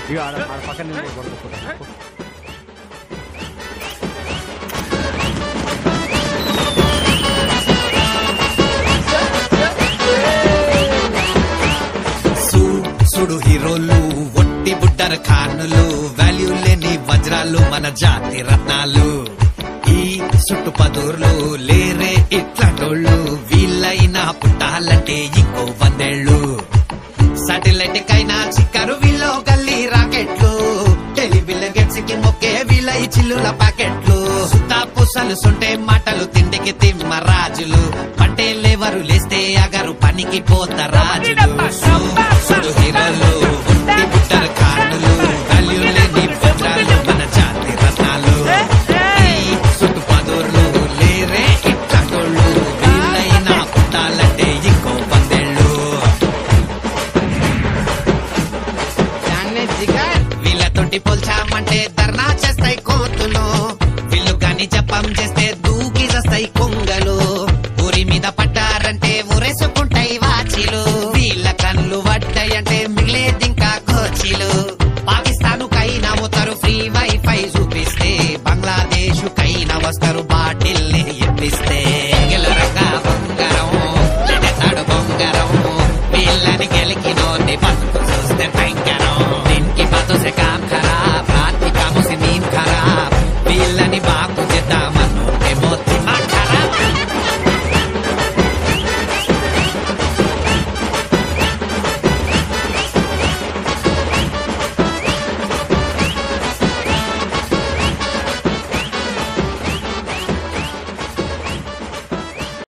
ఇక ఆడ ఆడ పక్కన నిలబడి కొట్టుకుంటా. సు- సుడు హీరోలు ఒట్టి బుడ్డర ఖానులు వాల్యూ లేని వజ్రాలు మన జాతి రత్నాలు ఈ చుట్టు పదూర్లు లేరే ఇట్లాంటోళ్ళు వీళ్ళైనా పుట్టాలంటే ఇంకో వందేళ్ళు సాటిలైట్ కైనా చిక్కరు వీళ్ళు గల్లీ రాకెట్లు టెలివిజన్ గెట్స్ కి మొక్కే వీళ్ళ ఈ చిల్లుల ప్యాకెట్లు సుతా పూసలు సుంటే మాటలు తిండికి తిమ్మ రాజులు పంటే లేవరు లేస్తే అగరు పనికి పోత రాజులు సుడు హీరోలు ఒట్టి బుట్టర కానులు వాల్యూ లేని వజ్రాలు మన జాతి రత్నాలు ఈ సుట్టు పదూర్లు లేరే ఇట్లాంటోళ్ళు వీళ్ళైనా పుట్టాలంటే ఇంకో వందేళ్ళు వీళ్ళతోటి పోల్చామంటే ధర్నా చేస్తాయి కోతులు వీళ్ళు కానీ జపం చేస్తే